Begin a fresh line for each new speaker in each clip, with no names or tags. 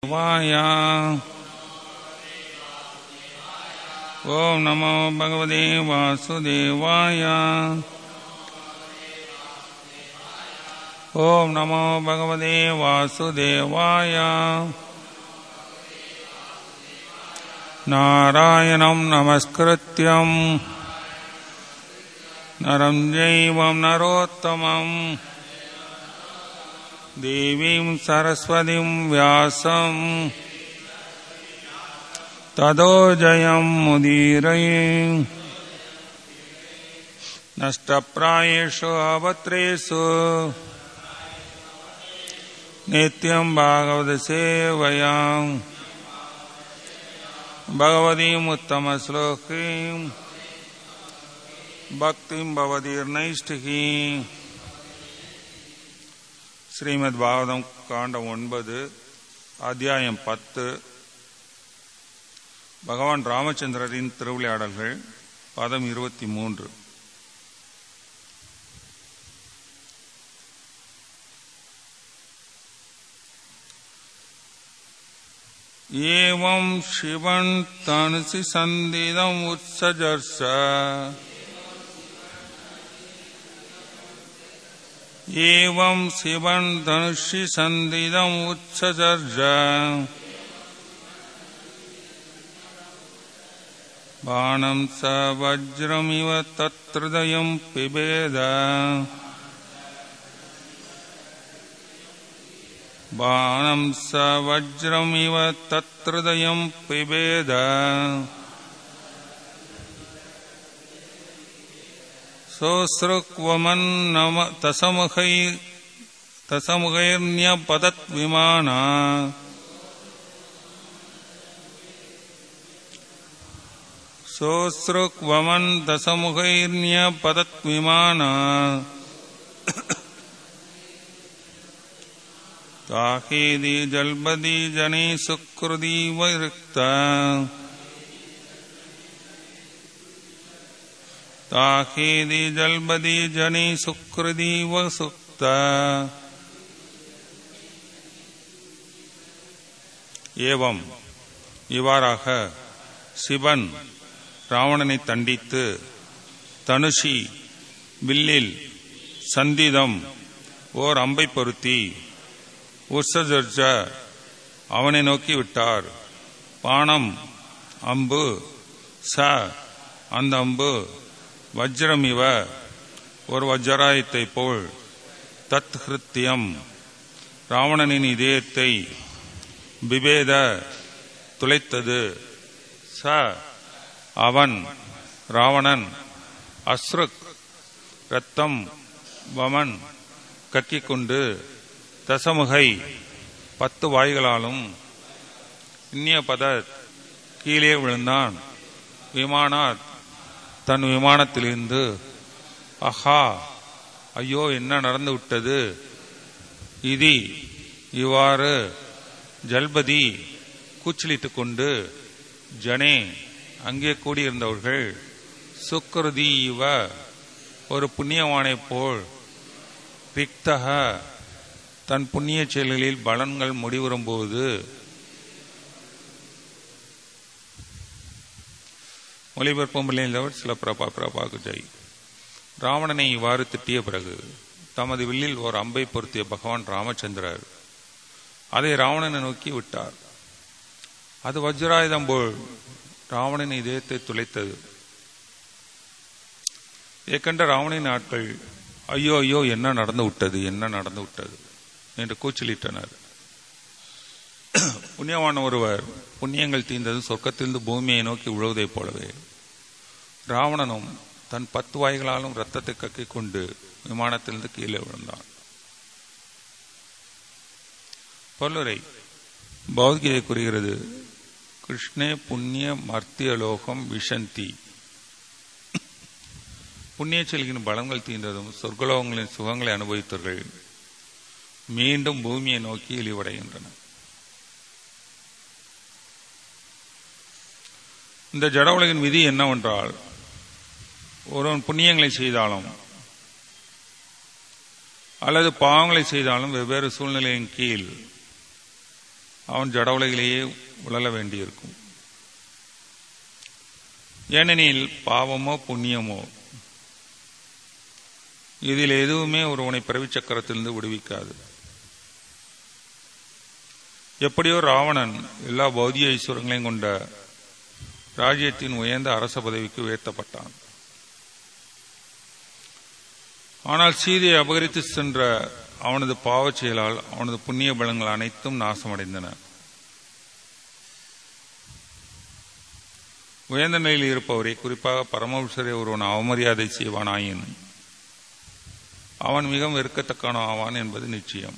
वाय ॐ नमो भगवते वासुदेवाय ॐ नमो भगवते वासुदेवाय नारायणं नमस्कृत्यम् नरं जैवं नरोत्तमम् देवीं सरस्वतीं व्यासम् तदो जयं मुदीरये नष्टप्रायेषु अवत्रेषु नित्यं भागवतसेवयाम् भगवतीमुत्तमश्लोकीम् भक्तिं भवतीर्नैष्टिकी ஸ்ரீமத் பாகவதம் காண்டம் ஒன்பது அத்தியாயம் பத்து பகவான் ராமச்சந்திரரின் திருவிளையாடல்கள் பதம் இருபத்தி மூன்று ஏவம் சிவன் தனுசி சந்திதம் உற்சஜர்ஷ एवं शिवन् धनुषि सन्दिदम् उत्ससर्ज बाणं स वज्रमिव तत्हृदयम् पिबेद बाणं स वज्रमिव तत्हृदयम् पिबेद सोऽसृक्वमन्नम तसमुखै तसमुखैर्न्यपतद्विमाना सोऽसृक्वमन् दशमुखैर्न्यपतद्विमाना ताहेदि जल्बदि जने सुकृदी वैरिक्ता ताहेदि जल्बदि जनि सुकृदी वसुक्त ஏவம் இவ்வாறாக சிவன் ராவணனை தண்டித்து தனுஷி வில்லில் சந்திதம் ஓர் அம்பை பொருத்தி உற்சஜர்ஜ அவனை நோக்கி விட்டார் பானம் அம்பு ச அந்த அம்பு வஜ்ரம் இவ ஒரு வஜ்ராயத்தை போல் தத் ஹிருத்தியம் ராவணனின் இதயத்தை பிபேத துளைத்தது ச அவன் ராவணன் அஸ்ருக் ரத்தம் வமன் கக்கிக் கொண்டு தசமுகை பத்து வாய்களாலும் இன்னிய பத கீழே விழுந்தான் விமானாத் தன் விமானத்திலிருந்து அஹா ஐயோ என்ன நடந்து விட்டது இதி இவ்வாறு ஜல்பதி கூச்சலிட்டுக் கொண்டு ஜனே அங்கே கூடியிருந்தவர்கள் சுக்ருதி இவ ஒரு புண்ணியவானைப் போல் ரிக்தக தன் புண்ணிய செயல்களில் பலன்கள் முடிவுறும்போது மொழிபெயர்ப்பும் விளைந்தவர் சில பிரபா பிரபாகு ஜெய் ராவணனை இவ்வாறு திட்டிய பிறகு தமது வில்லில் ஒரு அம்பை பொருத்திய பகவான் ராமச்சந்திரர் அதை ராவணனை நோக்கி விட்டார் அது வஜ்ராயுதம் போல் ராவணன் இதயத்தை துளைத்தது ஏற்கண்ட ராவணின் ஆட்கள் ஐயோ ஐயோ என்ன நடந்து விட்டது என்ன நடந்து விட்டது என்று கூச்சலிட்டனர் புண்ணியவான ஒருவர் புண்ணியங்கள் தீர்ந்தது சொர்க்கத்திலிருந்து பூமியை நோக்கி உழுவதைப் போலவே ராவணனும் தன் பத்து வாய்களாலும் ரத்தத்தை கக்கிக் கொண்டு விமானத்திலிருந்து கீழே விழுந்தான் பொல்லுரை பௌத்கீதை கூறுகிறது கிருஷ்ணே புண்ணிய மர்த்திய லோகம் விஷந்தி புண்ணிய செல்கின் பலங்கள் தீர்ந்ததும் சொர்க்கலோகங்களின் சுகங்களை அனுபவித்தவர்கள் மீண்டும் பூமியை நோக்கி இழிவடைகின்றன இந்த ஜட உலகின் விதி என்னவென்றால் ஒருவன் புண்ணியங்களை செய்தாலும் அல்லது பாவங்களை செய்தாலும் வெவ்வேறு சூழ்நிலையின் கீழ் அவன் ஜட உலகிலேயே உழல வேண்டியிருக்கும் ஏனெனில் பாவமோ புண்ணியமோ இதில் எதுவுமே ஒருவனை பிறவி சக்கரத்திலிருந்து விடுவிக்காது எப்படியோ ராவணன் எல்லா பௌதிக ஐஸ்வரங்களையும் கொண்ட ராஜ்யத்தின் உயர்ந்த அரச பதவிக்கு உயர்த்தப்பட்டான் ஆனால் சீதையை அபகரித்து சென்ற அவனது பாவச் செயலால் அவனது புண்ணிய பலங்கள் அனைத்தும் நாசமடைந்தன உயர்ந்த நிலையில் இருப்பவரை குறிப்பாக பரமபுருஷரை ஒருவன் அவமரியாதை செய்வானாயின் அவன் மிகவும் வெறுக்கத்தக்கான ஆவான் என்பது நிச்சயம்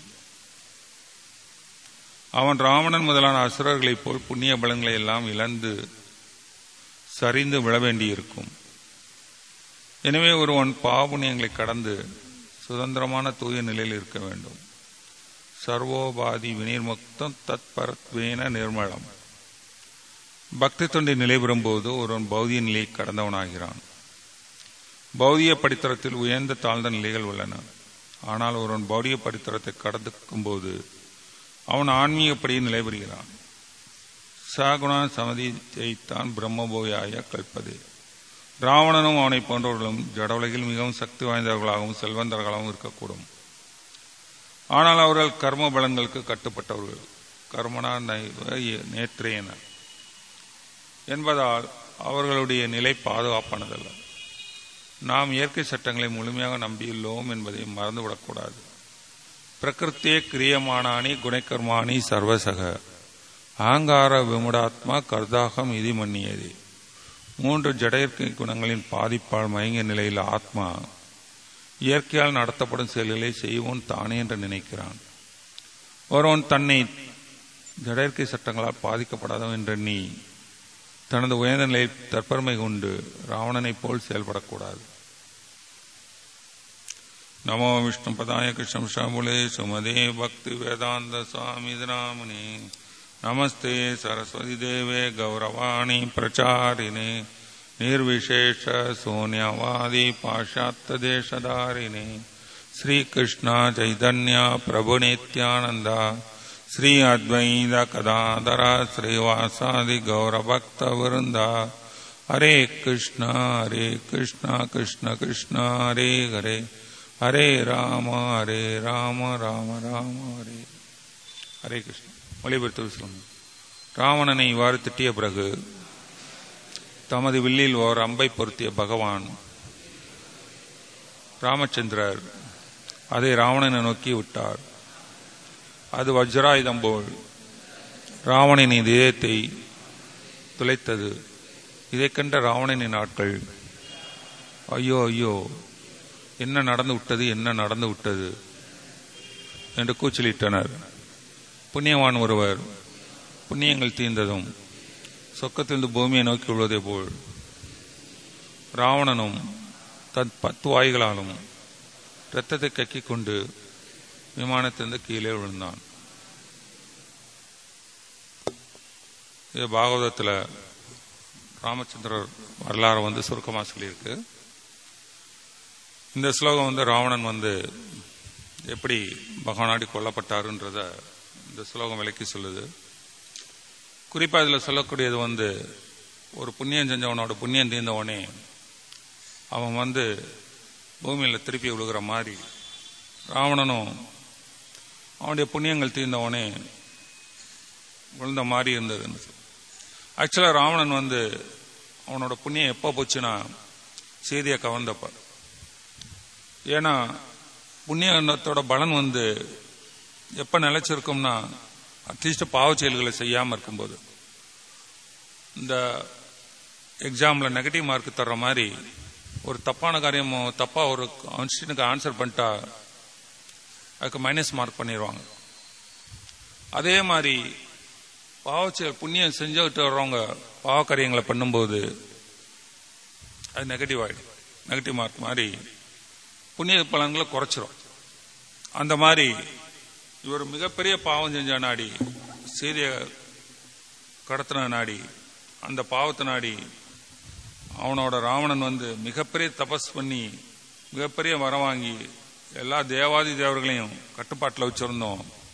அவன் ராவணன் முதலான அசுரர்களைப் போல் புண்ணிய பலங்களை எல்லாம் இழந்து சரிந்து விழ வேண்டியிருக்கும் எனவே ஒருவன் பாவபுண்ணியங்களை கடந்து சுதந்திரமான தூய நிலையில் இருக்க வேண்டும் சர்வோபாதி வினிர்முக்தம் தத் பரத்வேன நிர்மலம் பக்தி தொண்டை நிலை பெறும்போது ஒருவன் பௌதிக நிலையை கடந்தவனாகிறான் பௌதிக படித்தரத்தில் உயர்ந்த தாழ்ந்த நிலைகள் உள்ளன ஆனால் ஒருவன் பௌதிக படித்தரத்தை கடந்துக்கும் போது அவன் ஆன்மீகப்படி நிலை பெறுகிறான் சாகுணா சமதியைத்தான் பிரம்மபோயாய கல்பதே ராவணனும் அவனை போன்றவர்களும் ஜட உலகில் மிகவும் சக்தி வாய்ந்தவர்களாகவும் செல்வந்தர்களாகவும் இருக்கக்கூடும் ஆனால் அவர்கள் கர்ம பலங்களுக்கு கட்டுப்பட்டவர்கள் கர்மனா நேற்றேன என்பதால் அவர்களுடைய நிலை பாதுகாப்பானதல்ல நாம் இயற்கை சட்டங்களை முழுமையாக நம்பியுள்ளோம் என்பதை மறந்துவிடக்கூடாது பிரகிருத்தே கிரியமானானி குணக்கர்மாணி சர்வசக ஆங்கார விமுடாத்மா கர்தாகம் இது மன்னியது மூன்று ஜடையற்கை குணங்களின் பாதிப்பால் மயங்கிய நிலையில் ஆத்மா இயற்கையால் நடத்தப்படும் செயல்களை செய்வோன் தானே என்று நினைக்கிறான் ஒருவன் தன்னை ஜடையற்கை சட்டங்களால் பாதிக்கப்படாதவன் என்று நீ தனது உயர்ந்த நிலையில் தற்பெருமை கொண்டு ராவணனைப் போல் செயல்படக்கூடாது நமோ விஷ்ணு பதாய கிருஷ்ணம் ஷாமுலே சுமதே பக்தி வேதாந்த சுவாமி ராமனே நமஸ்தே சரஸ்வதி தேவே கௌரவாணி பிரச்சாரிணே निर्विशेष शून्यवादी पाश्चात्य देशधारिणे श्री कृष्ण चैतन्य प्रभु नित्यानंद श्री अद्वैत कदाधर श्रीवासादि गौरभक्त वृंद हरे कृष्ण हरे कृष्ण कृष्ण कृष्ण हरे हरे हरे राम हरे राम राम राम हरे ஹரே கிருஷ்ண மொழிபெயர்த்து சொல்லுங்க ராவணனை இவ்வாறு திட்டிய பிறகு தமது வில்லில் ஓர் அம்பை பொருத்திய பகவான் ராமச்சந்திரர் அதை ராவணனை நோக்கி விட்டார் அது வஜ்ராயுதம் போல் ராவணனின் இதயத்தை துளைத்தது இதை கண்ட ராவணனின் ஆட்கள் ஐயோ ஐயோ என்ன நடந்து விட்டது என்ன நடந்து விட்டது என்று கூச்சலிட்டனர் புண்ணியவான் ஒருவர் புண்ணியங்கள் தீர்ந்ததும் சொக்கத்திலிருந்து பூமியை நோக்கி விழுவதை போல் ராவணனும் தன் பத்து வாய்களாலும் இரத்தத்தை கக்கிக் கொண்டு விமானத்திலிருந்து கீழே விழுந்தான் இது பாகவதத்தில் ராமச்சந்திரர் வரலாறு வந்து சுருக்கமாக சொல்லியிருக்கு இந்த ஸ்லோகம் வந்து ராவணன் வந்து எப்படி பகவானாடி கொல்லப்பட்டாருன்றத இந்த ஸ்லோகம் விளக்கி சொல்லுது குறிப்பாக இதில் சொல்லக்கூடியது வந்து ஒரு புண்ணியம் செஞ்சவனோட புண்ணியம் தீர்ந்தவனே அவன் வந்து பூமியில் திருப்பி விழுகிற மாதிரி ராவணனும் அவனுடைய புண்ணியங்கள் தீர்ந்தவனே விழுந்த மாதிரி இருந்ததுன்னு ஆக்சுவலாக ராவணன் வந்து அவனோட புண்ணியம் எப்போ போச்சுன்னா செய்தியை கவர்ந்தப்ப ஏன்னா புண்ணியத்தோட பலன் வந்து எப்போ நிலைச்சிருக்கும்னா அட்லீஸ்ட் பாவ செயல்களை செய்யாமல் இருக்கும்போது இந்த எக்ஸாமில் நெகட்டிவ் மார்க் தர்ற மாதிரி ஒரு தப்பான காரியம் தப்பாக ஒரு கொஸ்டினுக்கு ஆன்சர் பண்ணிட்டா அதுக்கு மைனஸ் மார்க் பண்ணிடுவாங்க அதே மாதிரி பாவச்செயல் புண்ணியம் செஞ்சுக்கிட்டு வர்றவங்க பாவக்காரியங்களை பண்ணும்போது அது நெகட்டிவ் ஆகிடும் நெகட்டிவ் மார்க் மாதிரி புண்ணிய பலன்களை குறைச்சிரும் அந்த மாதிரி இவர் மிகப்பெரிய பாவம் செஞ்ச நாடி சீரிய கடத்தின நாடி அந்த பாவத்தை நாடி அவனோட ராவணன் வந்து மிகப்பெரிய தபஸ் பண்ணி மிகப்பெரிய வரம் வாங்கி எல்லா தேவாதி தேவர்களையும் கட்டுப்பாட்டில் வச்சிருந்தோம்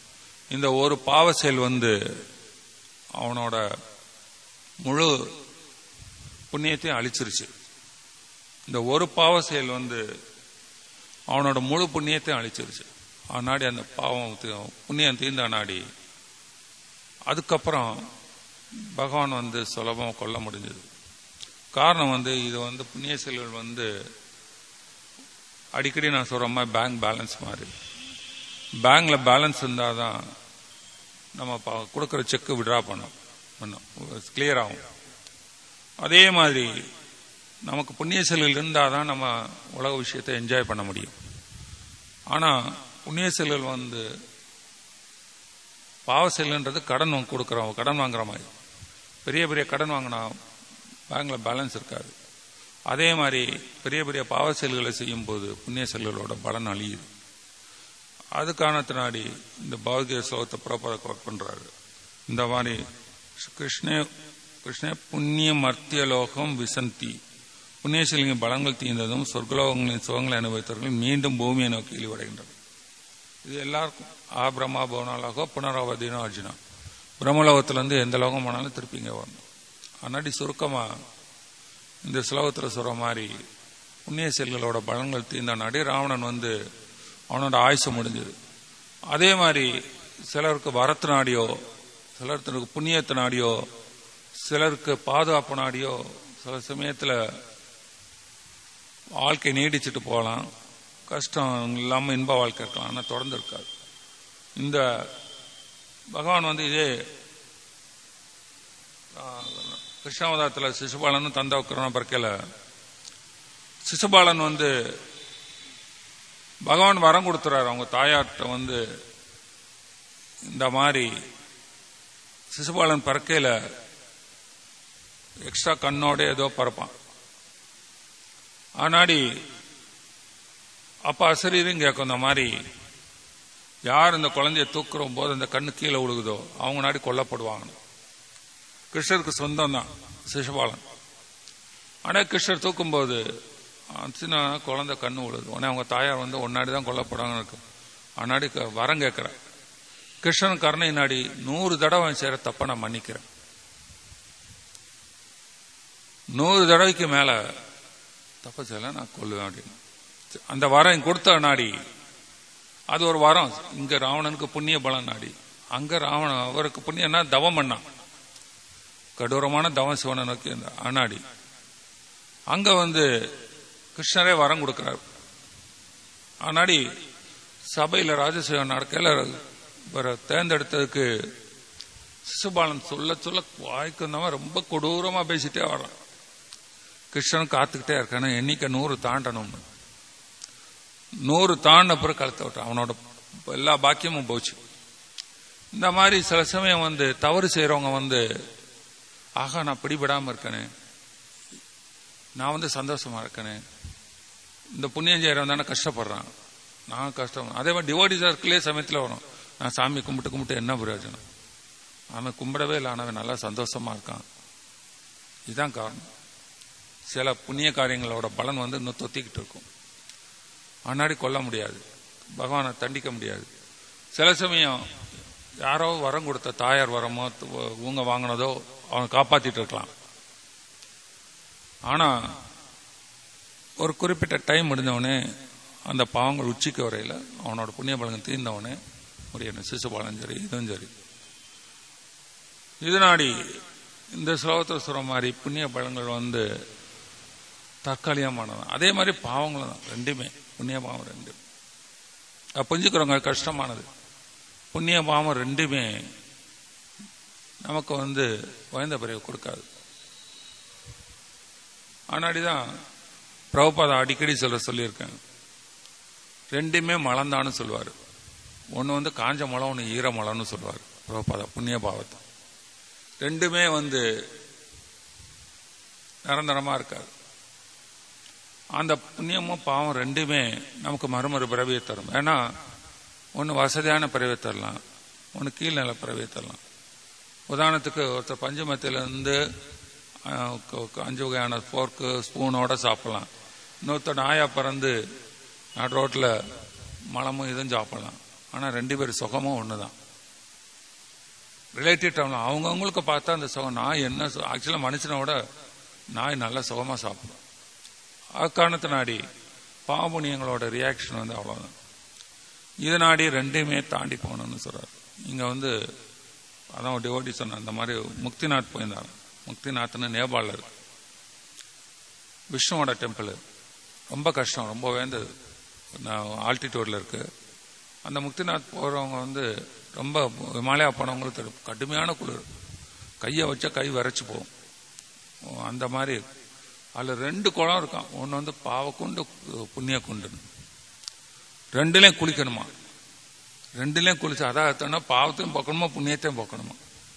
இந்த ஒரு பாவ செயல் வந்து அவனோட முழு புண்ணியத்தையும் அழிச்சிருச்சு இந்த ஒரு பாவ செயல் வந்து அவனோட முழு புண்ணியத்தையும் அழிச்சிருச்சு ஆனாடி அந்த பாவம் தி- புண்ணியம் தீர்ந்த நாடி அதுக்கப்புறம் பகவான் வந்து சுலபமாக கொல்ல முடிஞ்சது காரணம் வந்து இது வந்து புண்ணிய செயல்கள் வந்து அடிக்கடி நான் சொல்ற மாதிரி பேங்க் பேலன்ஸ் மாதிரி பேங்க்ல பேலன்ஸ் இருந்தால் தான் நம்ம ப- கொடுக்குற செக்கு விட்ரா பண்ணோம் பண்ணும் கிளியர் ஆகும் அதே மாதிரி நமக்கு புண்ணிய செயல்கள் இருந்தால் தான் நம்ம உலக விஷயத்தை என்ஜாய் பண்ண முடியும் ஆனால் புண்ணிய செயல்கள் வந்து பாவ செயல்ன்றது கடன் வாங்க கொடுக்குறோம் கடன் வாங்குற மாதிரி பெரிய பெரிய கடன் வாங்கினா பேங்க்ல பேலன்ஸ் இருக்காது அதே மாதிரி பெரிய பெரிய பாவ செயல்களை செய்யும்போது புண்ணிய செயல்களோட பலன் அழியுது அது காரணத்தினாடி இந்த பௌதிக ஸ்லோகத்தை ப்ராப்பராக ஒர்க் பண்றாரு இந்த மாதிரி கிருஷ்ண கிருஷ்ண புண்ணிய மர்த்திய லோகம் விசந்தி புண்ணியசீலிங்க பலங்கள் தீர்ந்ததும் சொர்க்கலோகங்களின் சுகங்களை அனுபவித்தவர்கள் மீண்டும் பூமியை நோக்கி இழிவடைகின்றனர் இது எல்லாருக்கும் ஆ பிரம்மா பவனாலாகோ புனராவதினோ அர்ஜுனா பிரம்மலோகத்திலேருந்து எந்த லோகம் போனாலும் திருப்பி இங்கே வரணும் அன்னாடி சுருக்கமா இந்த ஸ்லோகத்தில் சொல்ற மாதிரி புண்ணிய செயல்களோட பலன்கள் தீர்ந்த நாடி ராவணன் வந்து அவனோட ஆயுசு முடிஞ்சது அதே மாதிரி சிலருக்கு வரத்து நாடியோ சிலருக்கு புண்ணியத்து நாடியோ சிலருக்கு பாதுகாப்பு நாடியோ சில சமயத்தில் வாழ்க்கை நீடிச்சிட்டு போகலாம் கஷ்டம் இல்லாமல் இன்ப வாழ்க்கை இருக்கலாம் ஆனால் தொடர்ந்து இருக்காது இந்த பகவான் வந்து இதே கிருஷ்ணாவதாரத்தில் சிசுபாலனும் தந்தவக்கரனும் பிறக்கல சிசுபாலன் வந்து பகவான் வரம் கொடுத்துறாரு அவங்க தாயார்கிட்ட வந்து இந்த மாதிரி சிசுபாலன் பிறக்கையில எக்ஸ்ட்ரா கண்ணோட ஏதோ பறப்பான் ஆனாடி அப்ப அசரீரும் கேட்கும் இந்த மாதிரி யார் இந்த குழந்தைய தூக்குற போது அந்த கண்ணு கீழே விழுகுதோ அவங்க நாடி கொல்லப்படுவாங்க கிருஷ்ணருக்கு சொந்தம் தான் சிசுபாலன் ஆனா கிருஷ்ணர் தூக்கும்போது சின்ன குழந்தை கண்ணு விழுது உடனே அவங்க தாயார் வந்து ஒன்னாடி தான் கொல்லப்படுவாங்க இருக்கு ஆனாடி க- வரம் கேட்கிற கிருஷ்ணன் கருணை நாடி நூறு தடவை அவன் செய்யற தப்ப நான் மன்னிக்கிறேன் நூறு தடவைக்கு மேல தப்பு செய்யல நான் கொல்லுவேன் அப்படின்னு அந்த வரம் கொடுத்த நாடி அது ஒரு வரம் இங்க ராவணனுக்கு புண்ணிய பலன் நாடி அங்க ராவணன் அவருக்கு புண்ணியம்னா தவம் பண்ணான் கடூரமான தவம் சிவனை நோக்கி அந்த அனாடி அங்க வந்து கிருஷ்ணரே வரம் கொடுக்கிறார் ஆனாடி சபையில ராஜசேவன் நடக்கையில இவரை தேர்ந்தெடுத்ததுக்கு சிசுபாலன் சொல்ல சொல்ல வாய்க்கு வந்தவன் ரொம்ப கொடூரமா பேசிட்டே வர்றான் கிருஷ்ணன் காத்துக்கிட்டே இருக்கானு எண்ணிக்கை நூறு தாண்டணும்னு நூறு தாண்டின பிறகு கழுத்த விட்டான் அவனோட எல்லா பாக்கியமும் போச்சு இந்த மாதிரி சில சமயம் வந்து தவறு செய்யறவங்க வந்து ஆகா நான் பிடிபடாம இருக்கனே நான் வந்து சந்தோஷமா இருக்கனே இந்த புண்ணியம் செய்யறவன் தானே கஷ்டப்படுறான் நான் கஷ்டம் அதே மாதிரி டிவோடி சர்க்கிளே சமயத்தில் வரும் நான் சாமி கும்பிட்டு கும்பிட்டு என்ன பிரயோஜனம் அவன் கும்பிடவே இல்லை ஆனால் அவன் நல்லா சந்தோஷமா இருக்கான் இதுதான் காரணம் சில புண்ணிய காரியங்களோட பலன் வந்து இன்னும் தொத்திக்கிட்டு இருக்கும் ஆனாடி கொல்ல முடியாது பகவானை தண்டிக்க முடியாது சில சமயம் யாரோ வரம் கொடுத்த தாயார் வரமோ து- ஊங்க வாங்கினதோ அவனை காப்பாத்திட்டு இருக்கலாம் ஆனா ஒரு குறிப்பிட்ட டைம் முடிஞ்சவனே அந்த பாவங்கள் உச்சிக்கு வரையில அவனோட புண்ணிய பலன் தீர்ந்தவனே முடியணும் சிசுபாலன் சரி இதுவும் சரி இதனாடி இந்த ஸ்லோகத்தில் சொல்ற மாதிரி புண்ணிய பலன்கள் வந்து தற்காலிகமானதான் அதே மாதிரி பாவங்களும் தான் ரெண்டுமே புண்ணிய பாவம் ரெண்டு அது புரிஞ்சுக்கிறவங்க கஷ்டமானது புண்ணிய பாவம் ரெண்டுமே நமக்கு வந்து குழந்த பிறகு கொடுக்காது ஆனாடிதான் பிரபுபாதா அடிக்கடி சொல்ல சொல்லியிருக்கேன் ரெண்டுமே மலந்தான்னு சொல்லுவார் ஒன்று வந்து காஞ்ச மலம் ஒன்று ஈர மலம்னு சொல்லுவார் பிரபுபாதா புண்ணிய பாவத்தை ரெண்டுமே வந்து நிரந்தரமா இருக்காது அந்த புண்ணியமும் பாவம் ரெண்டுமே நமக்கு மறுமறு பிறவியை தரும் ஏன்னா ஒன்று வசதியான பிறவியை தரலாம் ஒன்று கீழ்நிலை பிறவியை தரலாம் உதாரணத்துக்கு ஒருத்தர் பஞ்சமத்திலிருந்து அஹ், க- க- அஞ்சு வகையான ஃபோர்க்கு ஸ்பூனோட சாப்பிடலாம் இன்னொருத்தர் நாயா பறந்து நடு ரோட்டில் மலமும் இதுவும் சாப்பிடலாம் ஆனால் ரெண்டு பேர் சுகமும் ஒன்று தான் ரிலேட்டிவ் டேர்ம்ல அவங்கவுங்களுக்கு பார்த்தா அந்த சுகம் நாய் என்ன ஆக்சுவலாக மனுஷனோட நாய் நல்லா சுகமாக சாப்பிடும் அக்காரணத்தை நாடி பாம்புனியங்களோட ரியாக்ஷன் வந்து அவ்வளோதான் இது நாடி ரெண்டையுமே தாண்டி போகணும்னு சொல்றாரு இங்க வந்து அதான் டிவோட்டி சொன்ன அந்த மாதிரி முக்திநாத் போயிருந்தாங்க முக்திநாத்னு நேபாளில் இருக்கு விஷ்ணுவோட டெம்பிள் ரொம்ப கஷ்டம் ரொம்ப வேந்தது ஆல்டிடியூட்ல இருக்கு அந்த முக்திநாத் போறவங்க வந்து ரொம்ப விமாலயா போனவங்களுக்கு தெரியும். கடுமையான குளிர் கையை வச்சா கை விரைச்சு போகும் அந்த மாதிரி அதில் ரெண்டு குளம் இருக்கான் ஒன்று வந்து பாவக்குண்டு புண்ணிய குண்டுன்னு ரெண்டுலையும் குளிக்கணுமா ரெண்டுலையும் குளிச்சு அதான் அர்த்தம்னா பாவத்தையும் போக்கணுமா புண்ணியத்தையும் போக்கணுமா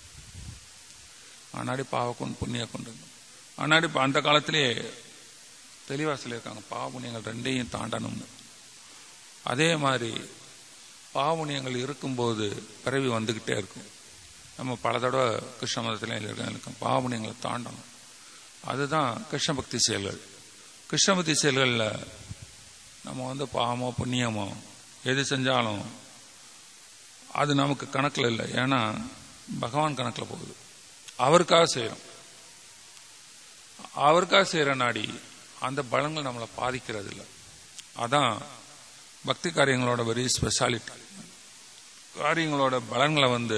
ஆனாடி பாவக்குண்டு புண்ணிய குண்டு ஆனாடி இப்போ அந்த காலத்திலேயே தெளிவா சொல்லியிருக்காங்க பாவ புண்ணியங்கள் ரெண்டையும் தாண்டணும்னு அதே மாதிரி பாவ புண்ணியங்கள் இருக்கும்போது பிறவி வந்துகிட்டே இருக்கும் நம்ம பல தடவை கிருஷ்ண மதத்திலையும் இருக்கோம் பாவ புண்ணியங்களை தாண்டணும் அதுதான் கிருஷ்ண பக்தி செயல்கள் கிருஷ்ண பக்தி செயல்களில் நம்ம வந்து பாவமோ புண்ணியமோ எது செஞ்சாலும் அது நமக்கு கணக்கில் இல்லை ஏன்னா பகவான் கணக்கில் போகுது அவருக்காக செய்யறோம் அவருக்காக செய்யற நாடி அந்த பலன்கள் நம்மளை பாதிக்கிறது இல்லை அதான் பக்தி காரியங்களோட வெரி ஸ்பெஷாலிட்டி காரியங்களோட பலன்களை வந்து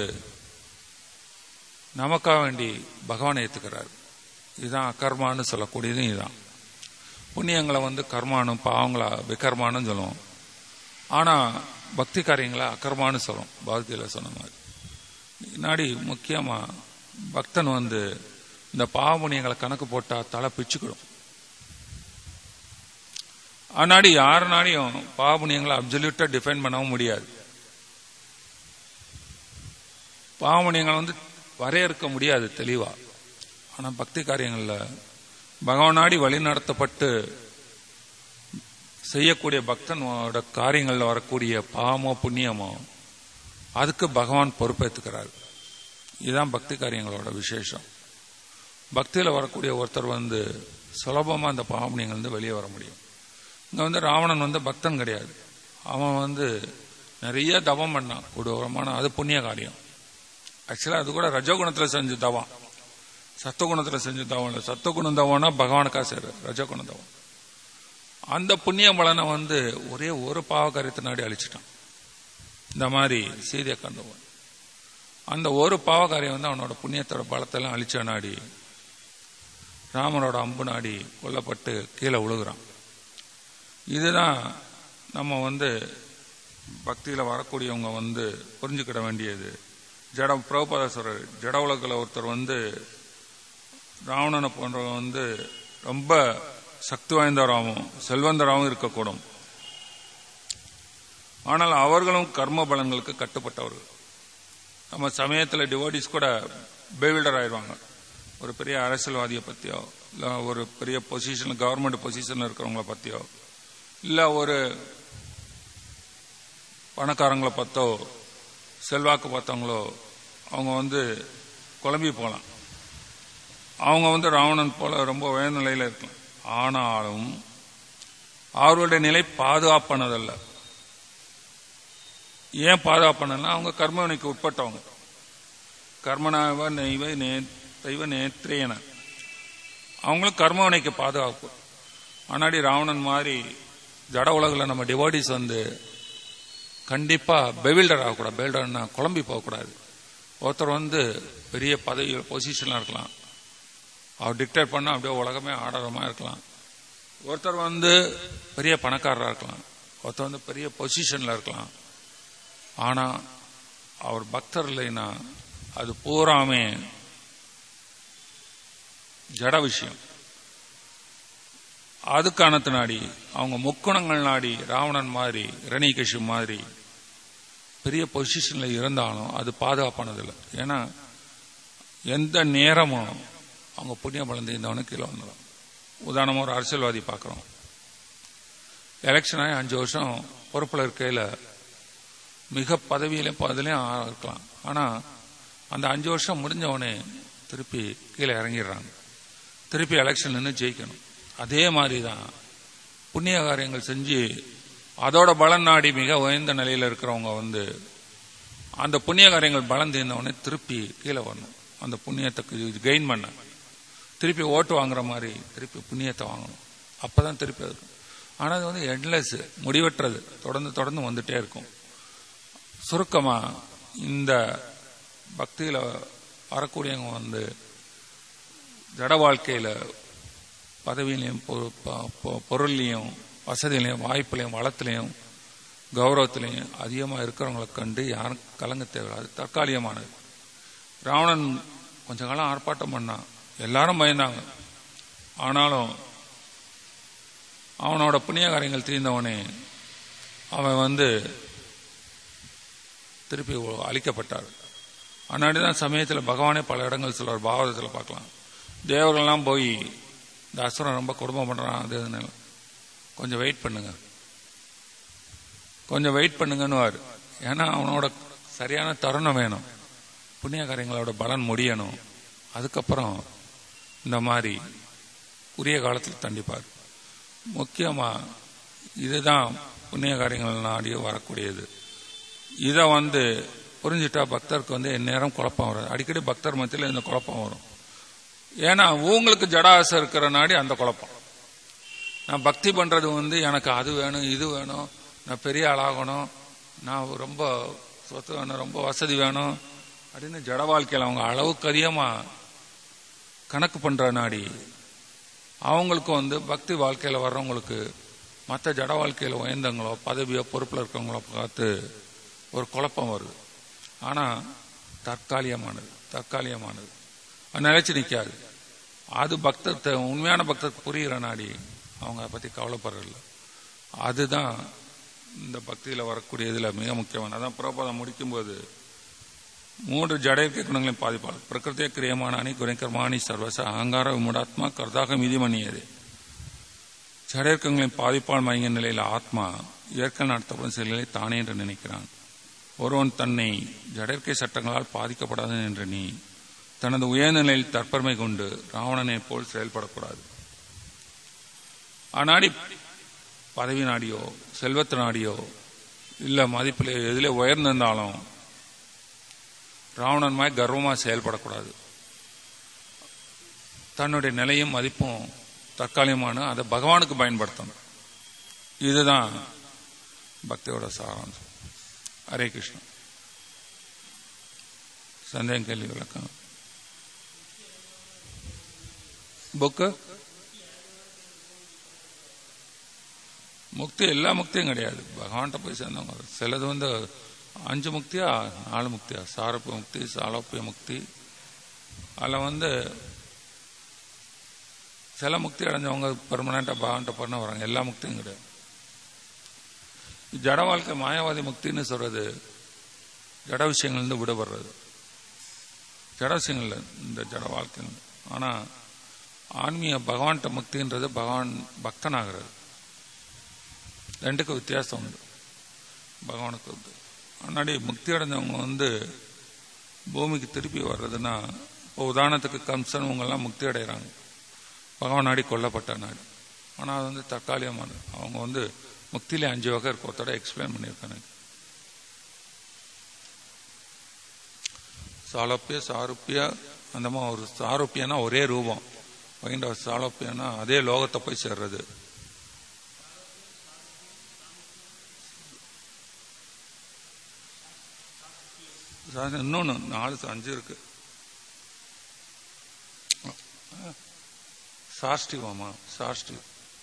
நமக்காக வேண்டி பகவான் ஏத்துக்கிறார் இதுதான் அகர்மான்னு சொல்லக்கூடியது இதுதான் புண்ணியங்களை வந்து கர்மானும் பாவங்களா விகர்மானும் சொல்லுவோம் ஆனா பக்தி காரியங்களை அகர்மான்னு சொல்லும் பகவத்கீதை சொன்ன மாதிரி முன்னாடி முக்கியமா பக்தன் வந்து இந்த பாவ புண்ணியங்களை கணக்கு போட்டா தலை பிச்சுக்கிடும் ஆனாடி யாருனாலையும் பாவ புண்ணியங்களை அப்சல்யூட்டா டிஃபைன் பண்ணவும் முடியாது பாவ புண்ணியங்களை வந்து வரையறுக்க முடியாது தெளிவா ஆனா பக்தி காரியங்கள்ல பகவானாடி வழி நடத்தப்பட்டு செய்யக்கூடிய பக்தனோட காரியங்கள்ல வரக்கூடிய பாவமோ புண்ணியமோ அதுக்கு பகவான் பொறுப்பேற்றுக்கிறார் இதுதான் பக்தி காரியங்களோட விசேஷம் பக்தியில வரக்கூடிய ஒருத்தர் வந்து சுலபமா அந்த பாவமுனியங்கள் வந்து வெளியே வர முடியும் இங்க வந்து ராவணன் வந்து பக்தன் கிடையாது அவன் வந்து நிறைய தவம் பண்ணான் கொடூரமான அது புண்ணிய காரியம் ஆக்சுவலா அது கூட ரஜகுணத்துல செஞ்ச தவம் சத்துவகுணத்துல செஞ்ச தவம் இல்லை சத்துவகுணம் தவம்னா பகவானுக்காக செய்யற ரஜகுண தவம் அந்த புண்ணிய பலனை வந்து ஒரே ஒரு பாவ காரியத்தை நாடி அழிச்சிட்டான் இந்த மாதிரி சீதையை கண்டவன் அந்த ஒரு பாவ காரியம் வந்து அவனோட புண்ணியத்தோட பலத்தெல்லாம் அழிச்ச நாடி ராமனோட அம்பு நாடி கொல்லப்பட்டு கீழே விழுகிறான் இதுதான் நம்ம வந்து பக்தியில வரக்கூடியவங்க வந்து புரிஞ்சுக்கிட வேண்டியது ஜடம் பிரபுபாதேஸ்வரர் ஜட உலகில் ஒருத்தர் வந்து ராவணனை போன்றவங்க வந்து ரொம்ப சக்தி வாய்ந்தவராகவும் செல்வந்தராகவும் இருக்கக்கூடும் ஆனால் அவர்களும் கர்ம பலன்களுக்கு கட்டுப்பட்டவர்கள் நம்ம சமயத்தில் டிவோடிஸ் கூட பேவில்டர் ஆயிடுவாங்க ஒரு பெரிய அரசியல்வாதியை பற்றியோ இல்லை ஒரு பெரிய பொசிஷன் கவர்மெண்ட் பொசிஷனில் இருக்கிறவங்கள பற்றியோ இல்லை ஒரு பணக்காரங்களை பார்த்தோ செல்வாக்கு பார்த்தவங்களோ அவங்க வந்து குழம்பி போகலாம் அவங்க வந்து ராவணன் போல ரொம்ப உயர்ந்த நிலையில் இருக்கலாம் ஆனாலும் அவர்களுடைய நிலை பாதுகாப்பானதல்ல ஏன் பாதுகாப்பானதுன்னா அவங்க கர்மவினைக்கு உட்பட்டவங்க கர்மனாவ நெய்வ நே தெய்வ நேத்திரேன அவங்களும் கர்மவினைக்கு பாதுகாப்பு ஆனாடி ராவணன் மாதிரி ஜட உலகில் நம்ம டிவோடிஸ் வந்து கண்டிப்பா பெவில்டர் ஆகக்கூடாது பெவில்டர்னா குழம்பி போகக்கூடாது ஒருத்தர் வந்து பெரிய பதவி பொசிஷன்ல இருக்கலாம் அவர் டிக்டேட் பண்ண அப்படியே உலகமே ஆடரமா இருக்கலாம் ஒருத்தர் வந்து பெரிய பணக்காரராக இருக்கலாம் ஒருத்தர் வந்து பெரிய பொசிஷன்ல இருக்கலாம் ஆனா அவர் பக்தர் இல்லைன்னா அது பூராமே ஜட விஷயம் அதுக்கானத்து நாடி அவங்க முக்குணங்கள் நாடி ராவணன் மாதிரி இரணிகஷி மாதிரி பெரிய பொசிஷன்ல இருந்தாலும் அது பாதுகாப்பானதில்லை ஏன்னா எந்த நேரமும் அவங்க புண்ணிய பலன் இருந்தவனு கீழே வந்துடும் உதாரணமாக ஒரு அரசியல்வாதி பார்க்குறோம் எலெக்ஷன் ஆகி அஞ்சு வருஷம் பொறுப்பில் இருக்கையில் மிக பதவியிலையும் பதவியிலையும் இருக்கலாம் ஆனால் அந்த அஞ்சு வருஷம் முடிஞ்சவனே திருப்பி கீழே இறங்கிடுறாங்க திருப்பி எலெக்ஷன் நின்று ஜெயிக்கணும் அதே மாதிரி தான் புண்ணிய காரியங்கள் செஞ்சு அதோட பலன் நாடி மிக உயர்ந்த நிலையில் இருக்கிறவங்க வந்து அந்த புண்ணிய காரியங்கள் பலம் தீர்ந்தவொடனே திருப்பி கீழே வரணும் அந்த புண்ணியத்தை கெயின் பண்ண திருப்பி ஓட்டு வாங்குற மாதிரி திருப்பி புண்ணியத்தை வாங்கணும் அப்பதான் திருப்பி இருக்கும் ஆனால் அது வந்து எண்ட்லெஸ் முடிவற்றது தொடர்ந்து தொடர்ந்து வந்துட்டே இருக்கும் சுருக்கமா இந்த பக்தியில வரக்கூடியவங்க வந்து ஜட வாழ்க்கையில பதவியிலையும் பொ- ப- பொ- பொருள்லையும் வசதியிலையும் வாய்ப்புலையும் வளத்திலையும் கௌரவத்திலையும் அதிகமாக இருக்கிறவங்களை கண்டு யாரும் கலங்க தேவையில்லை அது தற்காலிகமானது ராவணன் கொஞ்ச காலம் ஆர்ப்பாட்டம் பண்ணான் எல்லாரும் பயந்தாங்க ஆனாலும் அவனோட புண்ணிய காரியங்கள் தீர்ந்தவனே அவன் வந்து திருப்பி அழிக்கப்பட்டார் அன்னாடி தான் சமயத்தில் பகவானே பல இடங்கள் சொல்றார் பாகவதத்தில் பார்க்கலாம் தேவர்கள்லாம் போய் இந்த அசுரன் ரொம்ப குடும்பம் பண்றான் அது இதுன்னு கொஞ்சம் வெயிட் பண்ணுங்க கொஞ்சம் வெயிட் பண்ணுங்கன்னு ஏன்னா அவனோட சரியான தருணம் வேணும் புண்ணிய காரியங்களோட பலன் முடியணும் அதுக்கப்புறம் இந்த மாதிரி உரிய காலத்தில் தண்டிப்பார் முக்கியமா இதுதான் புண்ணிய காரியங்கள் நாடி வரக்கூடியது இதை வந்து புரிஞ்சுட்டா பக்தருக்கு வந்து எந்நேரம் குழப்பம் வராது அடிக்கடி பக்தர் மத்தியில் இந்த குழப்பம் வரும் ஏன்னா உங்களுக்கு ஜட ஆசை இருக்கிற நாடி அந்த குழப்பம் நான் பக்தி பண்றது வந்து எனக்கு அது வேணும் இது வேணும் நான் பெரிய ஆளாகணும் நான் ரொம்ப சொத்து வேணும் ரொம்ப வசதி வேணும் அப்படின்னு ஜட வாழ்க்கையில் அவங்க அளவுக்கு அதிகமா கணக்கு பண்ற நாடி அவங்களுக்கு வந்து பக்தி வாழ்க்கையில வர்றவங்களுக்கு மற்ற ஜட வாழ்க்கையில உயர்ந்தவங்களோ பதவியோ பொறுப்புல இருக்கிறவங்களோ பார்த்து ஒரு குழப்பம் வருது ஆனா தற்காலிகமானது தற்காலிகமானது அது நிலைச்சு நிக்காது அது பக்தத்தை உண்மையான பக்தருக்கு புரிகிற நாடி அவங்க அதை பத்தி கவலைப்படுறதில்ல அதுதான் இந்த பக்தியில வரக்கூடிய இதுல மிக முக்கியமான அதான் புறப்பதம் முடிக்கும்போது மூன்று ஜடையற்கை குணங்களையும் பாதிப்பாள் பிரகிருத்திய கிரியமானி குறைக்கர்மானி சர்வச அகங்கார விமுடாத்மா கர்தாக மிதி மணியது ஜடையற்கங்களின் பாதிப்பால் மயங்கிய நிலையில் ஆத்மா இயற்கை நடத்தப்படும் செயல்களை தானே என்று நினைக்கிறான் ஒருவன் தன்னை ஜடையற்கை சட்டங்களால் பாதிக்கப்படாது என்று நீ தனது உயர்ந்த நிலையில் தற்பெருமை கொண்டு ராவணனை போல் செயல்படக்கூடாது ஆனாடி பதவி நாடியோ செல்வத்து நாடியோ இல்ல மதிப்பில் எதிலே உயர்ந்திருந்தாலும் ராவணன் மாதிரி கர்வமா செயல்படக்கூடாது தன்னுடைய நிலையும் மதிப்பும் தற்காலிகமான அதை பகவானுக்கு பயன்படுத்தணும் இதுதான் பக்தியோட சாராம்சம் ஹரே கிருஷ்ணா சந்தேகம் கேள்வி விளக்கம் புக்கு முக்தி எல்லா முக்தியும் கிடையாது பகவான்கிட்ட போய் சேர்ந்தவங்க சிலது வந்து அஞ்சு முக்தியா நாலு முக்தியா சாரப்பிய முக்தி சாலோப்பிய முக்தி அதில் வந்து சில முக்தி அடைஞ்சவங்க பெர்மனண்டா பகவான்கிட்ட பண்ண வராங்க எல்லா முக்தியும் கிடையாது ஜட வாழ்க்கை மாயாவாதி முக்தின்னு சொல்றது ஜட விஷயங்கள்லேருந்து விடுபடுறது ஜட விஷயங்கள்ல இந்த ஜட வாழ்க்கை ஆனா ஆன்மீக பகவான்கிட்ட முக்தின்றது பகவான் பக்தனாகிறது ரெண்டுக்கும் வித்தியாசம் உண்டு பகவானுக்கு வந்து முன்னாடி முக்தி அடைஞ்சவங்க வந்து பூமிக்கு திருப்பி வர்றதுன்னா இப்போ உதாரணத்துக்கு கம்சன் இவங்கெல்லாம் முக்தி அடைகிறாங்க பகவான் நாடி கொல்லப்பட்ட நாடு ஆனால் அது வந்து தற்காலிகமானது அவங்க வந்து முக்தியிலே அஞ்சு வகை இருக்கு ஒருத்தட எக்ஸ்பிளைன் பண்ணியிருக்காங்க சாலப்பிய சாருப்பிய அந்த மாதிரி ஒரு சாருப்பியனா ஒரே ரூபம் வைண்ட சாலப்பியனா அதே லோகத்தை போய் சேர்றது இன்னொன்னு நாலு அஞ்சு இருக்கு சாஷ்டிவமா சாஷ்டி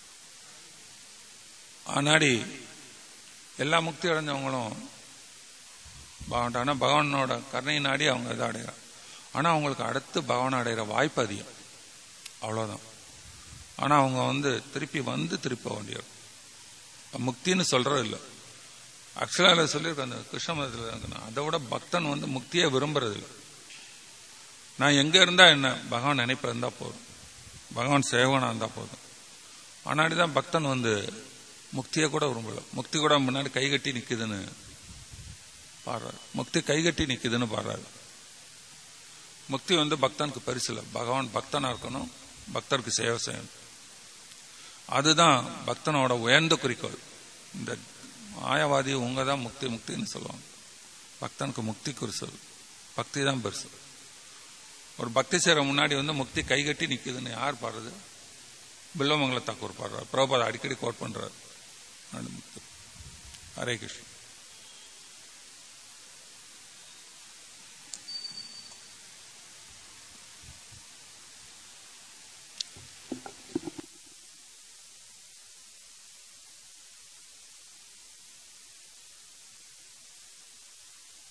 ஆனாடி எல்லா முக்தி அடைஞ்சவங்களும் பகவான் ஆனா பகவானோட கருணை நாடி அவங்க இதை அடைகிறாங்க ஆனா அவங்களுக்கு அடுத்து பகவான் அடைகிற வாய்ப்பு அதிகம் அவ்வளவுதான் ஆனா அவங்க வந்து திருப்பி வந்து திருப்பி போக வேண்டியது முக்தின்னு சொல்றது இல்லை ஆக்சுவலா அதில் சொல்லியிருக்க அந்த கிருஷ்ண மதத்தில் அதை விட பக்தன் வந்து முக்தியை விரும்புறது இல்லை நான் எங்க இருந்தா என்ன பகவான் நினைப்பு இருந்தா போதும் பகவான் சேவனா இருந்தா போதும் ஆனாடி தான் பக்தன் வந்து முக்தியை கூட விரும்பல முக்தி கூட முன்னாடி கை கட்டி நிக்குதுன்னு பாடுறாரு முக்தி கை கட்டி நிக்குதுன்னு பாடுறாரு முக்தி வந்து பக்தனுக்கு பரிசு இல்லை பகவான் பக்தனா இருக்கணும் பக்தருக்கு சேவை செய்யணும் அதுதான் பக்தனோட உயர்ந்த குறிக்கோள் இந்த மாயாவாதி உங்க தான் முக்தி முக்தின்னு சொல்லுவாங்க பக்தனுக்கு முக்தி குருசல் பக்தி தான் பெருசு ஒரு பக்தி சேர முன்னாடி வந்து முக்தி கைகட்டி நிக்குதுன்னு யார் பாடுறது பில்லமங்கல தாக்கூர் பாடுறார் பிரபாத அடிக்கடி கோட் பண்றார் ஹரே கிருஷ்ணன்